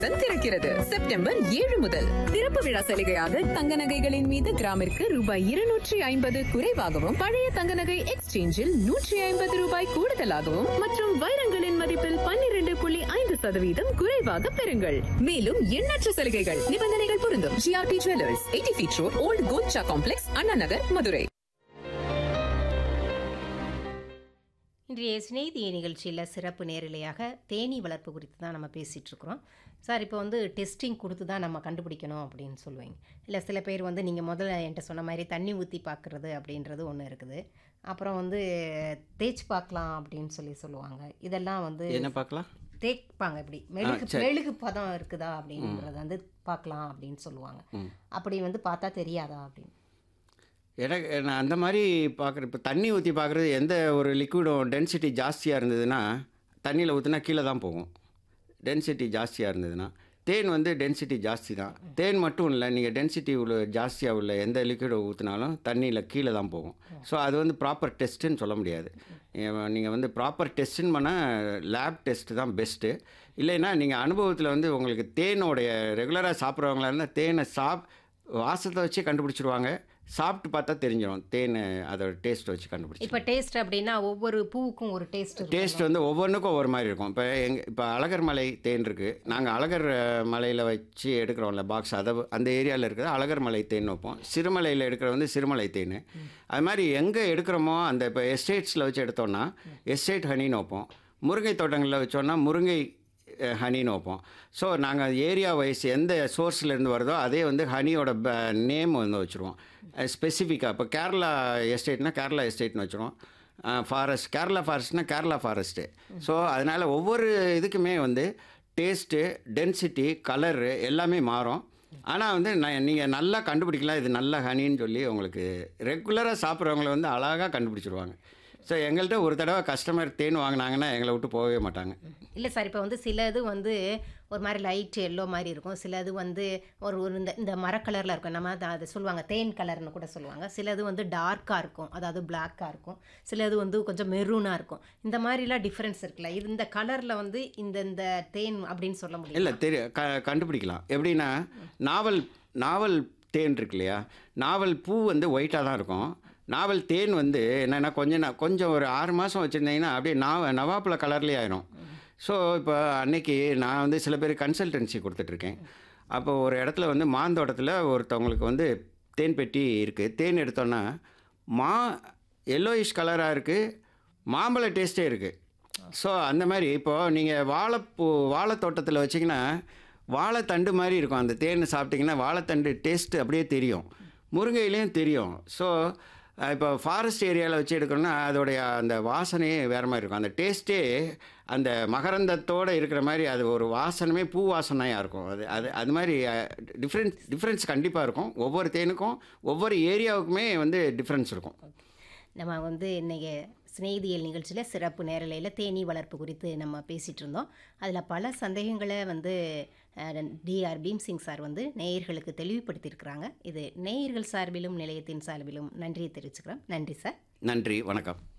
திறக்கிறது செப்டம்பர் ஏழு முதல் திறப்பு விழா சலுகையாக தங்க நகைகளின் மீது கிராமிற்கு ரூபாய் இருநூற்றி ஐம்பது குறைவாகவும் பழைய தங்க நகை எக்ஸ்சேஞ்சில் நூற்றி ஐம்பது ரூபாய் கூடுதலாகவும் மற்றும் வைரங்களின் மதிப்பில் பன்னிரண்டு புள்ளி ஐந்து சதவீதம் குறைவாக பெறுங்கள் மேலும் எண்ணற்ற சலுகைகள் நிபந்தனைகள் பொருந்தும் GRT jewellers eighty feet road old கோல்ச்சா காம்ப்ளெக்ஸ் அண்ணா நகர் மதுரை இன்றைய சிநேகிதிய நிகழ்ச்சியில் சிறப்பு நேரலையாக தேனீ வளர்ப்பு குறித்து தான் நம்ம பேசிகிட்டு இருக்கிறோம் சார் இப்போ வந்து டெஸ்டிங் கொடுத்து தான் நம்ம கண்டுபிடிக்கணும் அப்படின்னு சொல்லுவீங்க இல்லை சில பேர் வந்து நீங்கள் முதல்ல என்கிட்ட சொன்ன மாதிரி தண்ணி ஊற்றி பார்க்குறது அப்படின்றது ஒன்று இருக்குது அப்புறம் வந்து தேய்ச்சி பார்க்கலாம் அப்படின்னு சொல்லி சொல்லுவாங்க இதெல்லாம் வந்து என்ன பார்க்கலாம் தேய்ப்பாங்க இப்படி மெழுகு சரி. மெழுகு பதம் இருக்குதா அப்படின்றத வந்து பார்க்கலாம் அப்படின்னு சொல்லுவாங்க அப்படி வந்து பார்த்தா தெரியாதா அப்படின்னு எனக்கு நான் அந்த மாதிரி பார்க்குற இப்போ தண்ணி ஊற்றி பார்க்குறது எந்த ஒரு லிக்விடும் டென்சிட்டி ஜாஸ்தியாக இருந்ததுன்னா தண்ணியில் ஊற்றினா கீழே தான் போகும் டென்சிட்டி ஜாஸ்தியாக இருந்ததுன்னா தேன் வந்து டென்சிட்டி ஜாஸ்தி தான் தேன் மட்டும் இல்லை நீங்கள் டென்சிட்டி உள்ள ஜாஸ்தியாக உள்ள எந்த லிக்விடை ஊற்றினாலும் தண்ணியில் கீழே தான் போகும் ஸோ அது வந்து ப்ராப்பர் டெஸ்ட்டுன்னு சொல்ல முடியாது நீங்கள் வந்து ப்ராப்பர் டெஸ்ட்டுன்னு பண்ணால் லேப் டெஸ்ட்டு தான் பெஸ்ட்டு இல்லைன்னா நீங்கள் அனுபவத்தில் வந்து உங்களுக்கு தேனோடைய ரெகுலராக சாப்பிட்றவங்களா இருந்தால் தேனை சாப் வாசத்தை வச்சு கண்டுபிடிச்சிருவாங்க சாப்பிட்டு பார்த்தா தெரிஞ்சிடும் தேன் அதோட டேஸ்ட்டை வச்சு கண்டுபிடிச்சி இப்போ டேஸ்ட் அப்படின்னா ஒவ்வொரு பூவுக்கும் ஒரு டேஸ்ட் டேஸ்ட் வந்து ஒவ்வொன்றுக்கும் ஒவ்வொரு மாதிரி இருக்கும் இப்போ எங் இப்போ அழகர் மலை தேன் இருக்குது நாங்கள் அழகர் அஹ், மலையில் வச்சு எடுக்கிறோம்ல பாக்ஸ் அதை அந்த ஏரியாவில் இருக்கிறது அழகர் மலை தேன் வைப்போம் சிறுமலையில் எடுக்கிறது வந்து சிறுமலை தேன் அது மாதிரி எங்கே எடுக்கிறோமோ அந்த இப்போ எஸ்டேட்ஸில் வச்சு எடுத்தோம்னா எஸ்டேட் ஹனின்னு வைப்போம் முருங்கை தோட்டங்களில் வச்சோன்னா முருங்கை அஹ், ஹனின்னு வைப்போம் ஸோ நாங்கள் ஏரியா வைஸ் எந்த சோர்ஸ்லேருந்து வருதோ அதே வந்து ஹனியோட நேம் வந்து வச்சுருவோம் ஸ்பெசிஃபிக்காக இப்போ கேரளா எஸ்டேட்னா கேரளா எஸ்டேட்னு வச்சுருவோம் ஃபாரஸ்ட் கேரளா ஃபாரஸ்ட்னா கேரளா ஃபாரஸ்ட்டு ஸோ அதனால் ஒவ்வொரு இதுக்குமே வந்து டேஸ்ட்டு டென்சிட்டி கலரு எல்லாமே மாறும் ஆனால் வந்து நான் நீங்கள் நல்லா கண்டுபிடிக்கலாம் இது நல்ல ஹனின்னு சொல்லி உங்களுக்கு ரெகுலராக சாப்பிட்றவங்கள வந்து அழகாக கண்டுபிடிச்சிருவாங்க ஸோ எங்கள்கிட்ட ஒரு தடவை கஸ்டமர் தேன் வாங்கினாங்கன்னா எங்களை விட்டு போகவே மாட்டாங்க இல்லை சார் இப்போ வந்து சில இது வந்து ஒரு மாதிரி லைட் எல்லோ மாதிரி இருக்கும் சில இது வந்து ஒரு ஒரு இந்த இந்த மரக்கலரில் இருக்கும் நம்ம அதை அதை சொல்லுவாங்க தேன் கலர்னு கூட சொல்லுவாங்க சில இது வந்து டார்க்காக இருக்கும் அதாவது பிளாக்காக இருக்கும் சில இது வந்து கொஞ்சம் மெரூனாக இருக்கும் இந்த மாதிரிலாம் டிஃப்ரென்ஸ் இருக்குல்ல இது இந்த கலரில் வந்து இந்த இந்த தேன் அப்படின்னு சொல்ல முடியும் இல்லை தெரிய க கண்டுபிடிக்கலாம் எப்படின்னா நாவல் நாவல் தேன் இருக்கு இல்லையா நாவல் பூ வந்து ஒயிட்டாக தான் இருக்கும் நாவல் தேன் வந்து என்னென்னா கொஞ்சம் நா- கொஞ்சம் ஒரு ஆறு மாதம் வச்சுருந்தீங்கன்னா அப்படியே நாவ நவாப்பில் கலர்லேயே ஆயிரும் ஸோ இப்போ அன்னைக்கு நான் வந்து சில பேர் கன்சல்டன்சி கொடுத்துட்ருக்கேன் அப்போ ஒரு இடத்துல வந்து மாந்தோட்டத்தில் ஒருத்தவங்களுக்கு வந்து தேன் பெட்டி இருக்குது தேன் எடுத்தோன்னா மா எல்லோயிஷ் கலராக இருக்குது மாம்பழ டேஸ்ட்டே இருக்குது ஸோ அந்த மாதிரி இப்போது நீங்கள் வாழைப்பூ வாழைத்தோட்டத்தில் வச்சிங்கன்னா வாழைத்தண்டு மாதிரி இருக்கும் அந்த தேன் சாப்பிட்டிங்கன்னா வாழைத்தண்டு டேஸ்ட்டு அப்படியே தெரியும் முருங்கையிலையும் தெரியும் ஸோ இப்போ ஃபாரஸ்ட் ஏரியாவில் வச்சு எடுக்கணும்னா அதோடைய அந்த வாசனையே வேறு மாதிரி இருக்கும் அந்த டேஸ்ட்டே அந்த மகரந்தத்தோடு இருக்கிற மாதிரி அது ஒரு வாசனமே பூ வாசனையாக இருக்கும் அது அது அது மாதிரி டிஃப்ரென்ஸ் டிஃப்ரென்ஸ் கண்டிப்பாக இருக்கும் ஒவ்வொரு தேனுக்கும் ஒவ்வொரு ஏரியாவுக்குமே வந்து டிஃப்ரென்ஸ் இருக்கும் நம்ம வந்து இன்னைக்கு சிநேகிதியல் நிகழ்ச்சியில் சிறப்பு நேரலையில் தேனீ வளர்ப்பு குறித்து நம்ம பேசிகிட்டு இருந்தோம் அதில் பல சந்தேகங்களை வந்து டிஆர் பீம் சிங் சார் வந்து நேயர்களுக்கு தெளிவுபடுத்தியிருக்கிறாங்க இது நேயர்கள் சார்பிலும் நிலையத்தின் சார்பிலும் நன்றியை தெரிவிச்சுக்கிறோம் நன்றி சார் நன்றி வணக்கம்